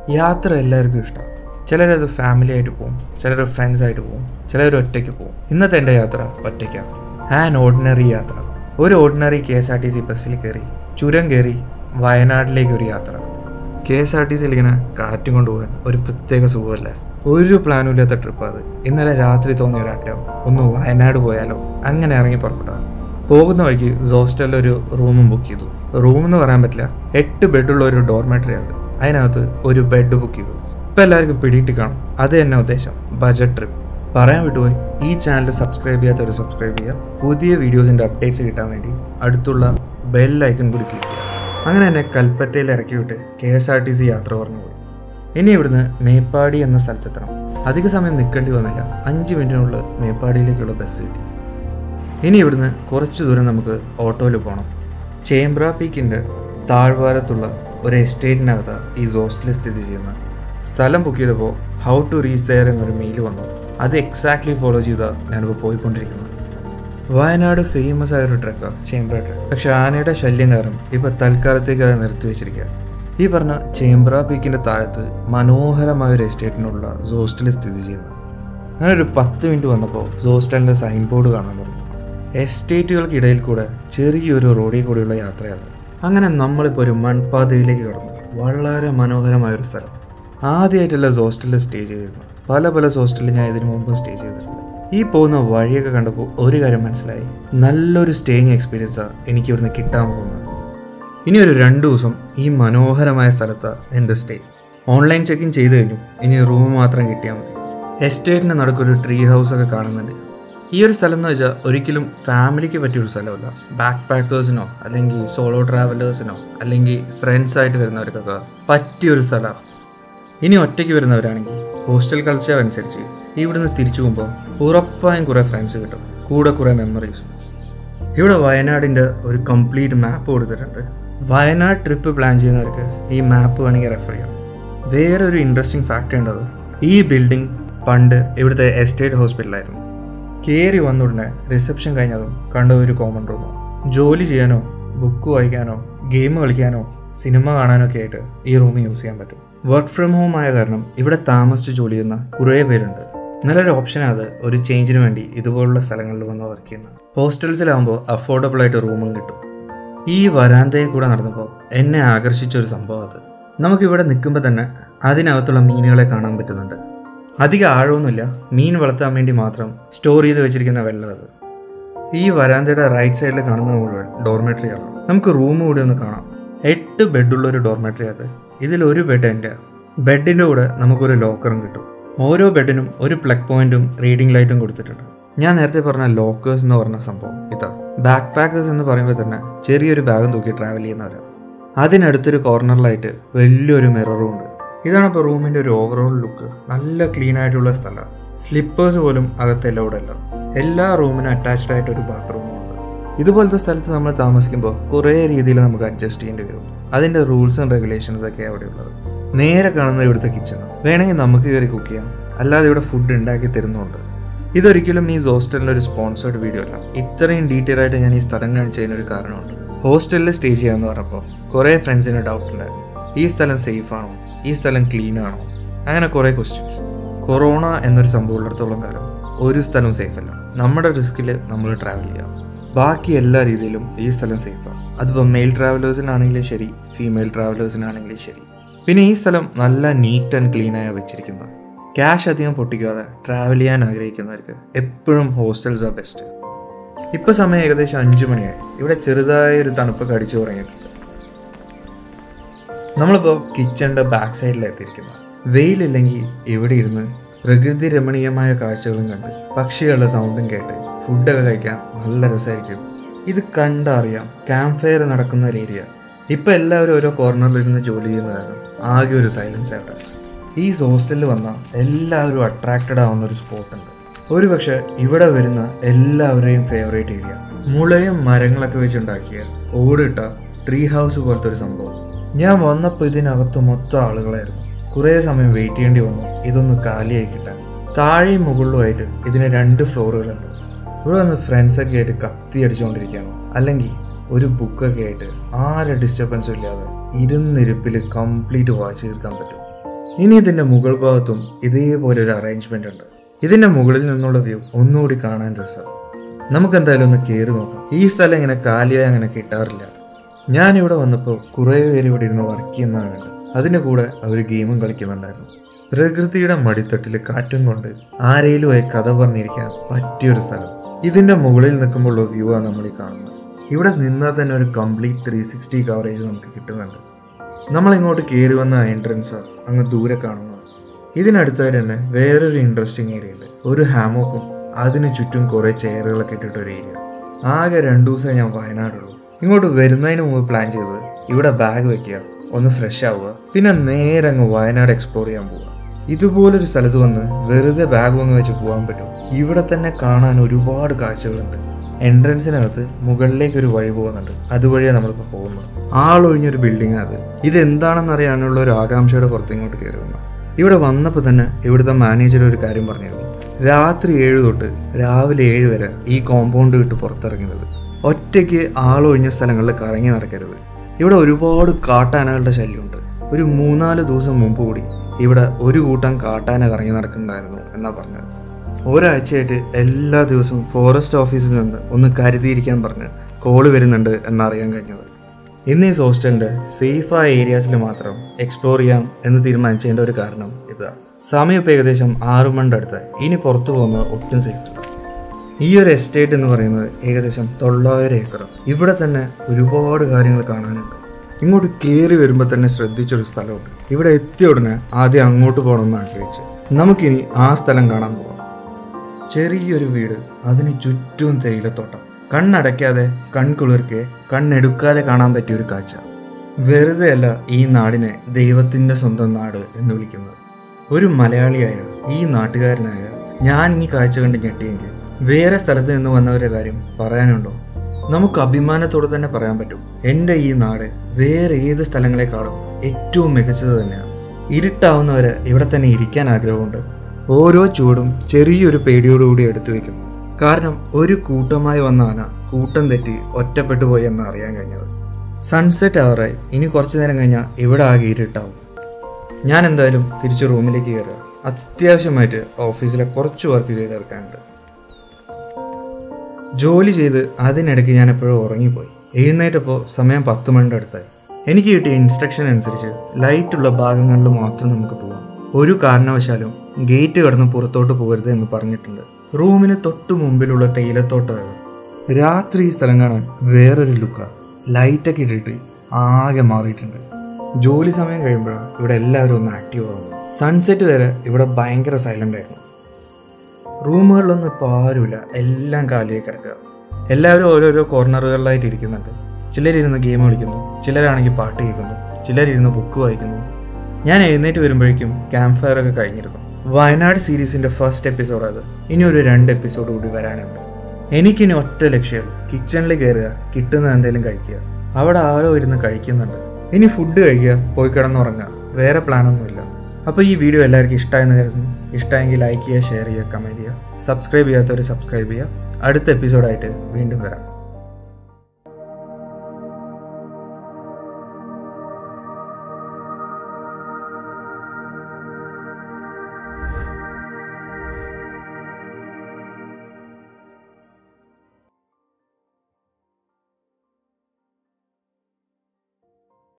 യാത്ര എല്ലാവർക്കും ഇഷ്ടമാണ് ചിലരത് ഫാമിലി ആയിട്ട് പോകും ചിലർ ഫ്രണ്ട്സ് ആയിട്ട് പോകും ചിലർ ഒറ്റയ്ക്ക് പോകും ഇന്നത്തെ എൻ്റെ യാത്ര ഒറ്റയ്ക്കാണ് ആൻ ഓർഡിനറി യാത്ര ഒരു ordinary K S R T C ബസ്സിൽ കയറി ചുരം കയറി വയനാട്ടിലേക്ക് ഒരു യാത്ര കെ എസ് ആർ ടി സിയിൽ ഇങ്ങനെ കാറ്റും കൊണ്ടുപോകാൻ ഒരു പ്രത്യേക സുഖമല്ല ഒരു പ്ലാനും ഇല്ലാത്ത ട്രിപ്പ് അത് ഇന്നലെ രാത്രി തോന്നിയ ഒരു ആഗ്രഹം ഒന്ന് വയനാട് പോയാലോ അങ്ങനെ ഇറങ്ങി പുറപ്പെട്ടാ പോകുന്ന വഴിക്ക് ഹോസ്റ്റലിൽ ഒരു റൂമും ബുക്ക് ചെയ്തു റൂം എന്ന് പറയാൻ പറ്റില്ല എട്ട് ബെഡുള്ള ഒരു ഡോർമെറ്ററി അത് അതിനകത്ത് ഒരു ബെഡ് ബുക്ക് ചെയ്തു ഇപ്പം എല്ലാവർക്കും പിടിയിട്ട് കാണും അത് തന്നെ ഉദ്ദേശം ബജറ്റ് ട്രിപ്പ് പറയാൻ വിട്ടുപോയി ഈ ചാനൽ സബ്സ്ക്രൈബ് ചെയ്യാത്തവർ സബ്സ്ക്രൈബ് ചെയ്യുക പുതിയ വീഡിയോസിൻ്റെ അപ്ഡേറ്റ്സ് കിട്ടാൻ വേണ്ടി അടുത്തുള്ള ബെൽ ഐക്കൺ കൂടി ക്ലിക്ക് ചെയ്യുക അങ്ങനെ എന്നെ കൽപ്പറ്റയിൽ ഇറക്കി വിട്ട് K S R T C യാത്ര പറഞ്ഞു പോയി ഇനി ഇവിടുന്ന് മേപ്പാടി എന്ന സ്ഥലത്തെത്തണം അധിക സമയം നിൽക്കേണ്ടി വന്നില്ല അഞ്ച് മിനിറ്റിനുള്ളിൽ മേപ്പാടിയിലേക്കുള്ള ബസ് കിട്ടി ഇനി ഇവിടുന്ന് കുറച്ച് ദൂരം നമുക്ക് ഓട്ടോയിൽ പോകണം ചേംബ്ര പീക്കിൻ്റെ താഴ്വാരത്തുള്ള ഒരു എസ്റ്റേറ്റിനകത്ത് ഈ ഹോസ്റ്റലിൽ സ്ഥിതി ചെയ്യുന്നത് സ്ഥലം ബുക്ക് ചെയ്തപ്പോൾ ഹൗ ടു റീച്ച് ദയർ എന്നൊരു മെയിൽ വന്നു അത് എക്സാക്ട്ലി ഫോളോ ചെയ്താണ് ഞാനിപ്പോൾ പോയിക്കൊണ്ടിരിക്കുന്നത് വയനാട് ഫേമസ് ആയ ഒരു ട്രക്കാണ് ചേംബ്ര ട്രക്ക് പക്ഷെ ആനയുടെ ശല്യം കാരണം ഇപ്പോൾ തൽക്കാലത്തേക്ക് അത് നിർത്തി വെച്ചിരിക്കുക ഈ പറഞ്ഞ ചേംബ്ര പീക്കിൻ്റെ താഴത്ത് മനോഹരമായ ഒരു എസ്റ്റേറ്റിനുള്ള ഹോസ്റ്റലിൽ സ്ഥിതി ചെയ്യുന്നത് അങ്ങനെ ഒരു പത്ത് മിനിറ്റ് വന്നപ്പോൾ ഹോസ്റ്റലിൻ്റെ സൈൻ ബോർഡ് കാണാൻ തുടങ്ങി എസ്റ്റേറ്റുകൾക്കിടയിൽ കൂടെ ചെറിയൊരു റോഡിൽ കൂടെയുള്ള യാത്രയാണ് അങ്ങനെ നമ്മളിപ്പോൾ ഒരു മൺപാതയിലേക്ക് കടന്നു വളരെ മനോഹരമായ ഒരു സ്ഥലം ആദ്യമായിട്ടുള്ള ഹോസ്റ്റലിൽ സ്റ്റേ ചെയ്തിരുന്നു പല പല ഹോസ്റ്റലിൽ ഞാൻ ഇതിനു മുമ്പ് സ്റ്റേ ചെയ്തിട്ടുണ്ട് ഈ പോകുന്ന വഴിയൊക്കെ കണ്ടപ്പോൾ ഒരു കാര്യം മനസ്സിലായി നല്ലൊരു സ്റ്റേയിങ് എക്സ്പീരിയൻസാണ് എനിക്ക് ഇവിടുന്ന് കിട്ടാൻ പോകുന്നത് ഇനി ഒരു രണ്ട് ദിവസം ഈ മനോഹരമായ സ്ഥലത്താണ് എൻ്റെ സ്റ്റേ ഓൺലൈൻ ചെക്ക് ഇൻ ചെയ്ത് കഴിഞ്ഞു ഇനി റൂം മാത്രം കിട്ടിയാൽ മതി എസ്റ്റേറ്റിന് നടുക്കൊരു ട്രീ ഹൗസ് ഒക്കെ കാണുന്നുണ്ട് ഈ ഒരു സ്ഥലം എന്ന് വെച്ചാൽ ഒരിക്കലും ഫാമിലിക്ക് പറ്റിയൊരു സ്ഥലമല്ല ബാക്ക് പാക്കേഴ്സിനോ അല്ലെങ്കിൽ സോളോ ട്രാവലേഴ്സിനോ അല്ലെങ്കിൽ ഫ്രണ്ട്സായിട്ട് വരുന്നവർക്കൊക്കെ പറ്റിയൊരു സ്ഥലമാണ് ഇനി ഒറ്റയ്ക്ക് വരുന്നവരാണെങ്കിൽ ഹോസ്റ്റൽ കൾച്ചർ അനുസരിച്ച് ഇവിടുന്ന് തിരിച്ചു പോകുമ്പോൾ ഉറപ്പായും കുറേ ഫ്രണ്ട്സ് കിട്ടും കൂടെ കുറേ മെമ്മറീസും ഇവിടെ വയനാടിൻ്റെ ഒരു കംപ്ലീറ്റ് മാപ്പ് കൊടുത്തിട്ടുണ്ട് വയനാട് ട്രിപ്പ് പ്ലാൻ ചെയ്യുന്നവർക്ക് ഈ മാപ്പ് വേണമെങ്കിൽ റെഫർ ചെയ്യാം വേറെ ഒരു ഇൻട്രസ്റ്റിംഗ് ഫാക്റ്റ് ഉണ്ടത് ഈ ബിൽഡിംഗ് പണ്ട് ഇവിടുത്തെ എസ്റ്റേറ്റ് ഹോസ്പിറ്റലായിരുന്നു കയറി വന്ന ഉടനെ റിസപ്ഷൻ കഴിഞ്ഞതും കണ്ട ഒരു കോമൺ റൂമോ ജോലി ചെയ്യാനോ ബുക്ക് വായിക്കാനോ ഗെയിം കളിക്കാനോ സിനിമ കാണാനോ ഒക്കെ ആയിട്ട് ഈ റൂം യൂസ് ചെയ്യാൻ പറ്റും വർക്ക് ഫ്രം ഹോം ആയ കാരണം ഇവിടെ താമസിച്ച് ജോലി ചെയ്യുന്ന കുറേ പേരുണ്ട് നല്ലൊരു ഓപ്ഷനാണ് അത് ഒരു ചേഞ്ചിന് വേണ്ടി ഇതുപോലുള്ള സ്ഥലങ്ങളിൽ വന്ന് വർക്ക് ചെയ്യുന്നത് ഹോസ്റ്റൽസിലാകുമ്പോൾ അഫോർഡബിൾ ആയിട്ട് റൂമും കിട്ടും ഈ വരാന്തയിൽ കൂടെ നടന്നപ്പോൾ എന്നെ ആകർഷിച്ച ഒരു സംഭവം അത് നമുക്കിവിടെ നിൽക്കുമ്പോൾ തന്നെ അതിനകത്തുള്ള മീനുകളെ കാണാൻ പറ്റുന്നുണ്ട് അധികം ആഴമൊന്നുമില്ല മീൻ വളർത്താൻ വേണ്ടി മാത്രം സ്റ്റോർ ചെയ്ത് വെച്ചിരിക്കുന്ന വെള്ളം അത് ഈ വരാന്തയുടെ റൈറ്റ് സൈഡിൽ കാണുന്ന മുഴുവൻ ഡോർമെട്രിയാണ് നമുക്ക് റൂം കൂടി ഒന്ന് കാണാം എട്ട് ബെഡുള്ള ഒരു ഡോർമെട്രി അത് ഇതിൽ ഒരു ബെഡ് എൻ്റെ ബെഡിൻ്റെ കൂടെ നമുക്കൊരു ലോക്കറും കിട്ടും ഓരോ ബെഡിനും ഒരു പ്ലഗ് പോയിന്റും റീഡിംഗ് ലൈറ്റും കൊടുത്തിട്ടുണ്ട് ഞാൻ നേരത്തെ പറഞ്ഞ ലോക്കേഴ്സ് എന്ന് പറഞ്ഞ സംഭവം ഇതാ ബാക്ക് പാക്കേഴ്സ് എന്ന് പറയുമ്പോൾ തന്നെ ചെറിയൊരു ബാഗും തൂക്കി ട്രാവൽ ചെയ്യുന്നവരാണ് അതിനടുത്തൊരു കോർണറിലായിട്ട് വലിയൊരു മിററും ഉണ്ട് ഇതാണ് ഇപ്പോൾ റൂമിൻ്റെ ഒരു ഓവറോൾ ലുക്ക് നല്ല ക്ലീൻ ആയിട്ടുള്ള സ്ഥലമാണ് സ്ലിപ്പേഴ്സ് പോലും അകത്ത് എല്ലൗഡ് അല്ല എല്ലാ റൂമിനും അറ്റാച്ച്ഡ് ആയിട്ട് ഒരു ബാത്റൂമും ഉണ്ട് ഇതുപോലത്തെ സ്ഥലത്ത് നമ്മൾ താമസിക്കുമ്പോൾ കുറേ രീതിയിൽ നമുക്ക് അഡ്ജസ്റ്റ് ചെയ്യേണ്ടി വരും അതിൻ്റെ റൂൾസ് ആൻഡ് റെഗുലേഷൻസ് ഒക്കെ അവിടെ ഉള്ളത് നേരെ കാണുന്നത് ഇവിടുത്തെ കിച്ചണാണ് വേണമെങ്കിൽ നമുക്ക് കയറി കുക്ക് ചെയ്യാം അല്ലാതെ ഇവിടെ ഫുഡ് ഉണ്ടാക്കി തരുന്നുണ്ട് ഇതൊരിക്കലും ഈ ഹോസ്റ്റലിൻ്റെ ഒരു സ്പോൺസേർഡ് വീഡിയോ അല്ല ഇത്രയും ഡീറ്റെയിൽ ആയിട്ട് ഞാൻ ഈ സ്ഥലം കാണിച്ചതിന് ഒരു കാരണമുണ്ട് ഹോസ്റ്റലിൽ സ്റ്റേ ചെയ്യാമെന്ന് പറഞ്ഞപ്പോൾ കുറേ ഫ്രണ്ട്സിന് ഡൗട്ട് ഉണ്ടായിരുന്നു ഈ സ്ഥലം സേഫ് ആണോ ഈ സ്ഥലം ക്ലീൻ ആണോ അങ്ങനെ കുറേ ക്വസ്റ്റ്യൻസ് കൊറോണ എന്നൊരു സംഭവം ഉള്ളിടത്തോളം കാലം ഒരു സ്ഥലവും സേഫ് അല്ല നമ്മുടെ റിസ്കിൽ നമ്മൾ ട്രാവൽ ചെയ്യാം ബാക്കി എല്ലാ രീതിയിലും ഈ സ്ഥലം സേഫാണ് അതിപ്പോൾ മെയിൽ ട്രാവലേഴ്സിനാണെങ്കിലും ശരി ഫീമെയിൽ ട്രാവലേഴ്സിനാണെങ്കിലും ശരി പിന്നെ ഈ സ്ഥലം നല്ല നീറ്റ് ആൻഡ് ക്ലീൻ ആയി വെച്ചിരിക്കുന്നത് ക്യാഷ് അധികം പൊട്ടിക്കാതെ ട്രാവൽ ചെയ്യാൻ ആഗ്രഹിക്കുന്നവർക്ക് എപ്പോഴും ഹോസ്റ്റൽസ് ആ ബെസ്റ്റ് ഇപ്പൊ സമയം ഏകദേശം അഞ്ചു മണിയായി ഇവിടെ ചെറുതായ ഒരു തണുപ്പൊക്കെ അടിച്ചു തുടങ്ങിയിട്ടുണ്ട് നമ്മളിപ്പോൾ കിച്ചണിൻ്റെ ബാക്ക് സൈഡിൽ എത്തിയിരിക്കുന്നു വെയിലില്ലെങ്കിൽ ഇവിടെ ഇരുന്ന് പ്രകൃതി രമണീയമായ കാഴ്ചകളും കണ്ട് പക്ഷികളുടെ സൗണ്ടും കേട്ട് ഫുഡൊക്കെ കഴിക്കാൻ നല്ല രസമായിരിക്കും ഇത് കണ്ടറിയാം ക്യാമ്പ് ഫയർ നടക്കുന്ന ഒരു ഏരിയ ഇപ്പം എല്ലാവരും ഓരോ കോർണറിലിരുന്ന് ജോലി ചെയ്യുന്ന കാരണം ആകെ ഒരു സൈലൻസ് അവിടെ ഈ ഹോസ്റ്റലിൽ വന്ന എല്ലാവരും അട്രാക്റ്റഡ് ആവുന്ന ഒരു സ്പോട്ട് ഉണ്ട് ഒരുപക്ഷെ ഇവിടെ വരുന്ന എല്ലാവരുടെയും ഫേവറേറ്റ് ഏരിയ മുളയും മരങ്ങളൊക്കെ വെച്ചുണ്ടാക്കിയ ഓടിട്ട ട്രീ ഹൗസ് പോലത്തെ ഒരു സംഭവം ഞാൻ വന്നപ്പോൾ ഇതിനകത്ത് മൊത്തം ആളുകളായിരുന്നു കുറേ സമയം വെയിറ്റ് ചെയ്യേണ്ടി വന്നു ഇതൊന്ന് കാലിയായി കിട്ടാൻ താഴെയും മുകളിലുമായിട്ട് ഇതിന് രണ്ട് ഫ്ലോറുകളുണ്ട് ഇവിടെ വന്ന് ഫ്രണ്ട്സൊക്കെ ആയിട്ട് കത്തി അടിച്ചുകൊണ്ടിരിക്കുകയാണോ അല്ലെങ്കിൽ ഒരു ബുക്കൊക്കെ ആയിട്ട് ആരെ ഡിസ്റ്റർബൻസും ഇല്ലാതെ ഇരുന്നിരുപ്പിൽ കംപ്ലീറ്റ് വായിച്ചു തീർക്കാൻ പറ്റും ഇനി ഇതിന്റെ മുകൾ ഭാഗത്തും ഇതേപോലെ ഒരു അറേഞ്ച്മെന്റ് ഉണ്ട് ഇതിന്റെ മുകളിൽ നിന്നുള്ള വ്യൂ ഒന്നുകൂടി കാണാൻ രസം നമുക്ക് എന്തായാലും ഒന്ന് കയറി നോക്കാം ഈ സ്ഥലം ഇങ്ങനെ കാലിയായി അങ്ങനെ കിട്ടാറില്ല ഞാൻ ഇവിടെ വന്നപ്പോൾ കുറേ പേര് ഇവിടെ ഇരുന്ന് വർക്ക് ചെയ്യുന്നതാണ് കണ്ടത് അതിൻ്റെ കൂടെ അവർ ഗെയിമും കളിക്കുന്നുണ്ടായിരുന്നു പ്രകൃതിയുടെ മടിത്തട്ടിൽ കാറ്റും കൊണ്ട് ആരേലുമായി കഥ പറഞ്ഞിരിക്കാൻ പറ്റിയൊരു സ്ഥലം ഇതിന്റെ മുകളിൽ നിൽക്കുമ്പോഴുള്ള വ്യൂ ആണ് നമ്മൾ ഈ കാണുന്നത് ഇവിടെ നിന്നാൽ തന്നെ ഒരു കംപ്ലീറ്റ് ത്രീ സിക്സ്റ്റി കവറേജ് നമുക്ക് കിട്ടുന്നുണ്ട് നമ്മൾ ഇങ്ങോട്ട് കയറി വന്ന എൻട്രൻസ് അങ്ങ് ദൂരെ കാണുന്നത് ഇതിനടുത്തായിട്ട് തന്നെ വേറൊരു ഇൻട്രസ്റ്റിംഗ് ഏരിയ ഉണ്ട് ഒരു ഹാമോക്കും അതിന് ചുറ്റും കുറേ ചെയറുകളൊക്കെ ഇട്ടിട്ട് ഒരു ഏരിയ ആകെ രണ്ടു ദിവസമേ ഞാൻ വയനാടുള്ളൂ ഇങ്ങോട്ട് വരുന്നതിന് മുമ്പ് പ്ലാൻ ചെയ്തത് ഇവിടെ ബാഗ് വെക്കുക ഒന്ന് ഫ്രഷ് ആവുക പിന്നെ നേരെ അങ്ങ് വയനാട് എക്സ്പ്ലോർ ചെയ്യാൻ പോവുക ഇതുപോലൊരു സ്ഥലത്ത് വന്ന് വെറുതെ ബാഗ് വന്ന് വെച്ച് പോകാൻ പറ്റും ഇവിടെ തന്നെ കാണാൻ ഒരുപാട് കാഴ്ചകളുണ്ട് എൻട്രൻസിനകത്ത് മുകളിലേക്ക് ഒരു വഴി പോകുന്നുണ്ട് അതുവഴിയാണ് നമ്മളിപ്പോൾ പോകുന്നത് ആളൊഴിഞ്ഞൊരു ബിൽഡിംഗ് അത് ഇത് എന്താണെന്ന് അറിയാനുള്ള ഒരു ആകാംക്ഷയുടെ പുറത്ത് ഇങ്ങോട്ട് കയറി വന്നു ഇവിടെ വന്നപ്പോൾ തന്നെ ഇവിടുത്തെ മാനേജർ ഒരു കാര്യം പറഞ്ഞിരുന്നു രാത്രി ഏഴ് തൊട്ട് രാവിലെ ഏഴ് വരെ ഈ കോമ്പൗണ്ട് വിട്ട് പുറത്തിറങ്ങുന്നത് ഒറ്റയ്ക്ക് ആളൊഴിഞ്ഞ സ്ഥലങ്ങളിൽ കറങ്ങി നടക്കരുത് ഇവിടെ ഒരുപാട് കാട്ടാനകളുടെ ശല്യമുണ്ട് ഒരു മൂന്നാല് ദിവസം മുമ്പ് കൂടി ഇവിടെ ഒരു കൂട്ടം കാട്ടാന കറങ്ങി നടക്കുന്നുണ്ടായിരുന്നു എന്നാ പറഞ്ഞത് ഒരാഴ്ചയായിട്ട് എല്ലാ ദിവസവും ഫോറസ്റ്റ് ഓഫീസിൽ നിന്ന് ഒന്ന് കരുതിയിരിക്കാൻ പറഞ്ഞ് കോള് വരുന്നുണ്ട് എന്നറിയാൻ കഴിഞ്ഞത് ഇന്ന് ഈ ഹോസ്റ്റലിന്റെ സേഫായ ഏരിയാസിൽ മാത്രം എക്സ്പ്ലോർ ചെയ്യാം എന്ന് തീരുമാനിച്ചതിന്റെ ഒരു കാരണം ഇതാ സമയം ഇപ്പം ഏകദേശം ആറു മണിയുടെ അടുത്തായി ഇനി പുറത്തു പോകുന്നത് ഒട്ടും സേഫ് അല്ല ഈ ഒരു എസ്റ്റേറ്റ് എന്ന് പറയുന്നത് ഏകദേശം തൊള്ളായിരം ഏക്കർ ഇവിടെ തന്നെ ഒരുപാട് കാര്യങ്ങൾ കാണാനുണ്ട് ഇങ്ങോട്ട് കയറി വരുമ്പോൾ തന്നെ ശ്രദ്ധിച്ചൊരു സ്ഥലമുണ്ട് ഇവിടെ എത്തിയ ഉടനെ ആദ്യം അങ്ങോട്ട് പോകണമെന്ന് ആഗ്രഹിച്ച് നമുക്കിനി ആ സ്ഥലം കാണാൻ പോകാം ചെറിയൊരു വീട് അതിന് ചുറ്റും തേയിലത്തോട്ടം കണ്ണടയ്ക്കാതെ കൺകുളിർക്കെ കണ്ണെടുക്കാതെ കാണാൻ പറ്റിയ ഒരു കാഴ്ച വെറുതെ അല്ല ഈ നാടിനെ ദൈവത്തിൻ്റെ സ്വന്തം നാട് എന്ന് വിളിക്കുന്നത് ഒരു മലയാളിയായ ഈ നാട്ടുകാരനായ ഞാൻ ഈ കാഴ്ച കണ്ട് ഞെട്ടിയെങ്കിൽ വേറെ സ്ഥലത്ത് നിന്ന് വന്നവരുടെ കാര്യം പറയാനുണ്ടോ നമുക്ക് അഭിമാനത്തോടെ തന്നെ പറയാൻ പറ്റും എൻ്റെ ഈ നാട് വേറെ ഏത് സ്ഥലങ്ങളെക്കാളും ഏറ്റവും മികച്ചത് തന്നെയാണ് ഇരുട്ടാവുന്നവരെ ഇവിടെ തന്നെ ഇരിക്കാൻ ആഗ്രഹമുണ്ട് ഓരോ ചൂടും ചെറിയൊരു പേടിയോടുകൂടി എടുത്തു വെക്കുന്നു കാരണം ഒരു കൂട്ടമായി വന്ന ആന കൂട്ടം തെറ്റി ഒറ്റപ്പെട്ടു പോയി എന്ന് അറിയാൻ കഴിഞ്ഞത് സൺസെറ്റ് ആവറായി ഇനി കുറച്ചു നേരം കഴിഞ്ഞാൽ ഇവിടെ ആകെ ഇരുട്ടാവും ഞാൻ എന്തായാലും തിരിച്ച് റൂമിലേക്ക് കയറുക അത്യാവശ്യമായിട്ട് ഓഫീസിലെ കുറച്ച് വർക്ക് ചെയ്ത് തീർക്കാനുണ്ട് ജോലി ചെയ്ത് അതിനിടയ്ക്ക് ഞാൻ എപ്പോഴും ഉറങ്ങിപ്പോയി എഴുന്നേറ്റപ്പോൾ സമയം പത്ത് മണിയുടെ അടുത്തായി എനിക്ക് കിട്ടിയ ഇൻസ്ട്രക്ഷൻ അനുസരിച്ച് ലൈറ്റുള്ള ഭാഗങ്ങളിൽ മാത്രം നമുക്ക് പോകാം ഒരു കാരണവശാലും ഗേറ്റ് കടന്ന് പുറത്തോട്ട് പോകരുത് എന്ന് പറഞ്ഞിട്ടുണ്ട് റൂമിന് തൊട്ടു മുമ്പിലുള്ള തേയിലത്തോട്ടം രാത്രി ഈ സ്ഥലം കാണാൻ വേറൊരു ലുക്കാണ് ലൈറ്റൊക്കെ ഇട്ടിട്ട് ആകെ മാറിയിട്ടുണ്ട് ജോലി സമയം കഴിയുമ്പോഴാണ് ഇവിടെ എല്ലാവരും ഒന്ന് ആക്റ്റീവ് ആവുന്നത് സൺസെറ്റ് വരെ ഇവിടെ ഭയങ്കര സൈലന്റ് ആയിരുന്നു റൂമുകളിലൊന്നും ഇപ്പോൾ ആരുമില്ല എല്ലാം കാലിയായി കിടക്കുക എല്ലാവരും ഓരോരോ കോർണറുകളിലായിട്ട് ഇരിക്കുന്നുണ്ട് ചിലരിരുന്ന് ഗെയിം കളിക്കുന്നു ചിലരാണെങ്കിൽ പാട്ട് കേൾക്കുന്നു ചിലരിരുന്ന് ബുക്ക് വായിക്കുന്നു ഞാൻ എഴുന്നേറ്റ് വരുമ്പോഴേക്കും ക്യാമ്പ് ഫയർ ഒക്കെ കഴിഞ്ഞിരുന്നു വയനാട് സീരീസിന്റെ ഫസ്റ്റ് എപ്പിസോഡ് അത് ഇനി ഒരു രണ്ട് എപ്പിസോഡ് കൂടി വരാനുണ്ട് എനിക്കിനി ഒറ്റ ലക്ഷ്യമുള്ളൂ കിച്ചണിൽ കയറുക കിട്ടുന്ന എന്തെങ്കിലും കഴിക്കുക അവിടെ ആരോ ഇരുന്ന് കഴിക്കുന്നുണ്ട് ഇനി ഫുഡ് കഴിക്കുക പോയി കിടന്നുറങ്ങുക വേറെ പ്ലാനൊന്നുമില്ല അപ്പോൾ ഈ വീഡിയോ എല്ലാവർക്കും ഇഷ്ടമായെന്ന് കരുതുന്നു ഇഷ്ടമെങ്കിൽ ലൈക്ക് ചെയ്യുക ഷെയർ ചെയ്യുക കമൻറ്റ് ചെയ്യുക സബ്സ്ക്രൈബ് ചെയ്യാത്തവർ സബ്സ്ക്രൈബ് ചെയ്യുക അടുത്ത എപ്പിസോഡായിട്ട് വീണ്ടും വരാം